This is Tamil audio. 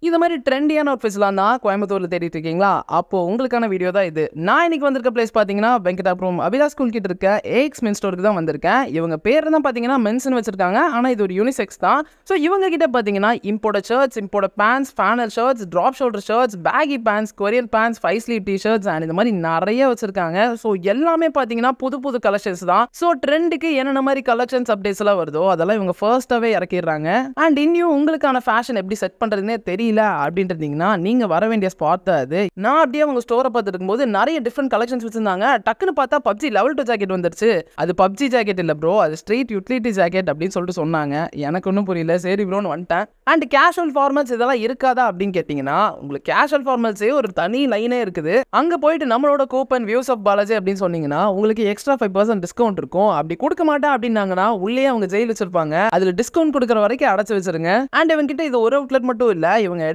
இந்த மாதிரி ட்ரெண்டியான அவுட்ஃபிட்ஸ்லாம் தான் கோயம்புத்தூர்ல தேடிட்டு இருக்கீங்களா அப்போ உங்களுக்கான வீடியோ தான் இது நான் இன்னைக்கு வந்திருக்க பிளேஸ் பார்த்தீங்கன்னா வெங்கடாபுரம் அபிலாஸ் ஸ்கூல் கிட்ட இருக்க ஏஎக்ஸ் மென் ஸ்டோருக்கு தான் வந்திருக்கேன் இவங்க பேர் தான் பார்த்தீங்கன்னா மென்ஸ்னு வச்சிருக்காங்க ஆனால் இது ஒரு யூனிசெக்ஸ் தான் ஸோ இவங்க கிட்ட பார்த்தீங்கன்னா import shirts import pants flannel shirts drop shoulder shirts baggy pants Korean pants five sleeve T shirts and இந்த மாதிரி நிறைய வச்சிருக்காங்க ஸோ எல்லாமே பார்த்தீங்கன்னா புது புது கலெக்ஷன்ஸ் தான் ஸோ ட்ரெண்டுக்கு என்னென்ன மாதிரி கலெக்ஷன்ஸ் அப்டேட்ஸ் எல்லாம் வருதோ அதெல்லாம் இவங்க ஃபர்ஸ்ட்டாகவே இறக்கிடுறாங்க அண்ட் இன்னும் உங்களுக்கான ஃபேஷன் எப்படி செட் பண்ணுறதுனே தெரியல அப்படின்ட்டு இருந்தீங்கன்னா நீங்கள் வர வேண்டிய ஸ்பாட் தான் அது நான் அப்படியே அவங்க ஸ்டோரை பார்த்துட்டு இருக்கும்போது நிறைய டிஃப்ரெண்ட் கலெக்ஷன்ஸ் வச்சிருந்தாங்க டக்குன்னு பார்த்தா பப்ஜி லெவல் டூ ஜாக்கெட் வந்துருச்சு அது பப்ஜி ஜாக்கெட் இல்லை ப்ரோ அது ஸ்ட்ரீட் யூட்டிலிட்டி ஜாக்கெட் அப்படின்னு சொல்லிட்டு சொன்னாங்க எனக்கு ஒன்றும் புரியல சரி ப்ரோன்னு வந்துட்டேன் அண்ட் கேஷுவல் ஃபார்மல்ஸ் இதெல்லாம் இருக்காதா அப்படின்னு கேட்டிங்கன்னா உங்களுக்கு கேஷுவல் ஃபார்மல்ஸே ஒரு தனி லைனே இருக்குது அங்கே போயிட்டு நம்மளோட கூப்பன் வியூஸ் ஆஃப் பாலாஜி அப்படின்னு சொன்னீங்கன்னா உங்களுக்கு எக்ஸ்ட்ரா ஃபைவ் பர்சன்ட் டிஸ்கவுண்ட் இருக்கும் அப்படி கொடுக்க மாட்டேன் அப்படின்னாங்கன்னா உள்ளே அவங்க ஜெயில் வச்சிருப்பாங்க அதில் டிஸ்கவுண்ட் கொடுக்குற வரைக்கும் அடைச்சு வச்சிருங்க அண்ட் இவங்க கிட்ட இது ஒரு அவுட்லெட் மட்டும் இல்லை இவங்க